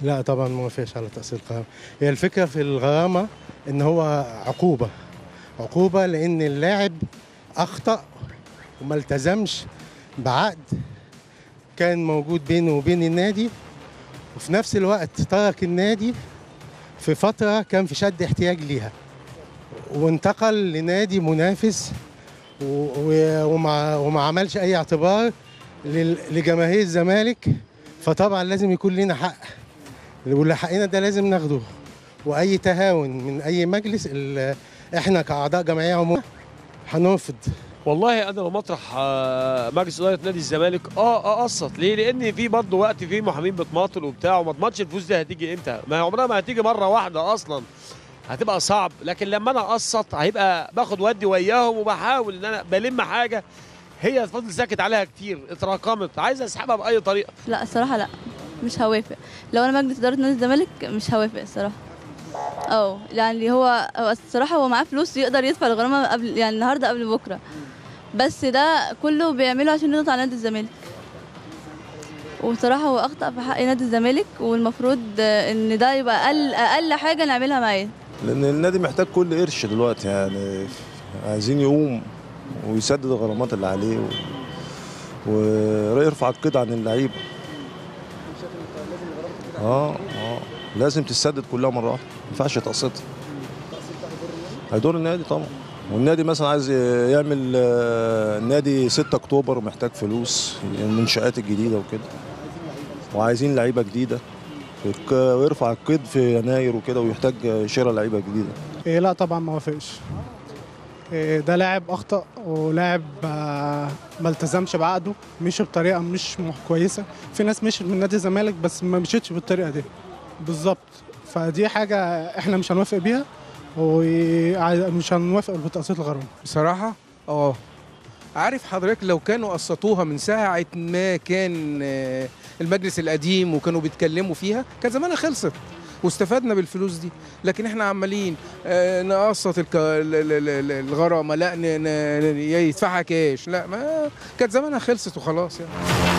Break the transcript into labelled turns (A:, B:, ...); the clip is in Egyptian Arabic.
A: لا طبعا ما وافقش على تقسيط الغرامه هي الفكره في الغرامه ان هو عقوبه عقوبه لان اللاعب اخطا وما التزمش بعقد كان موجود بينه وبين النادي وفي نفس الوقت ترك النادي في فتره كان في شد احتياج ليها وانتقل لنادي منافس و- و- وما وما عملش اي اعتبار لل- لجماهير الزمالك فطبعا لازم يكون لنا حق واللي حقنا ده لازم ناخده واي تهاون من اي مجلس ال- احنا كاعضاء جمعيه عموميه هنرفض
B: والله انا لو مطرح آه، مجلس اداره نادي الزمالك اه اقسط ليه؟ لان في برضه وقت في محامين بتماطل وبتاع وما تضمنش الفلوس دي هتيجي امتى؟ ما هي عمرها ما هتيجي مره واحده اصلا هتبقى صعب لكن لما انا اقسط هيبقى باخد ودي وياهم وبحاول ان انا بلم حاجه هي فضل ساكت عليها كتير اتراكمت عايز اسحبها باي طريقه
C: لا الصراحة لا مش هوافق لو انا مجلس ادارة نادي الزمالك مش هوافق الصراحة اه يعني هو هو الصراحة هو معاه فلوس يقدر يدفع الغرامة قبل يعني النهاردة قبل بكرة بس ده كله بيعمله عشان يضغط على نادي الزمالك وبصراحة هو أخطأ في حق نادي الزمالك والمفروض آه، إن ده يبقى أقل أقل حاجة نعملها معاه
D: لان النادي محتاج كل قرش دلوقتي يعني عايزين يقوم ويسدد الغرامات اللي عليه و... ويرفع القيد عن اللعيبه اه اه لازم تسدد كلها مره واحده ما ينفعش تقسطها هيدور النادي طبعا والنادي مثلا عايز يعمل آه، نادي 6 اكتوبر ومحتاج فلوس المنشآت الجديده وكده وعايزين لعيبه جديده الك- ويرفع القيد في يناير وكده ويحتاج شراء لعيبه جديده
E: إيه لا طبعا ما وافقش إيه ده لاعب اخطا ولاعب آه، ما التزمش بعقده مشي بطريقه مش مح- كويسه في ناس مشيت من نادي الزمالك بس ما مشيتش بالطريقه دي بالظبط فدي حاجه احنا مش هنوافق بيها ومش هنوافق بتقسيط الغرامه
F: بصراحة اه عارف حضرتك لو كانوا قسطوها من ساعة ما كان آه، المجلس القديم وكانوا بيتكلموا فيها كان زمانها خلصت واستفدنا بالفلوس دي لكن احنا عمالين آه، نقسط الك- ال- ال- ال- الغرامة لا ن- ن- ن- يدفعها كاش لا ما كانت زمانها خلصت وخلاص يعني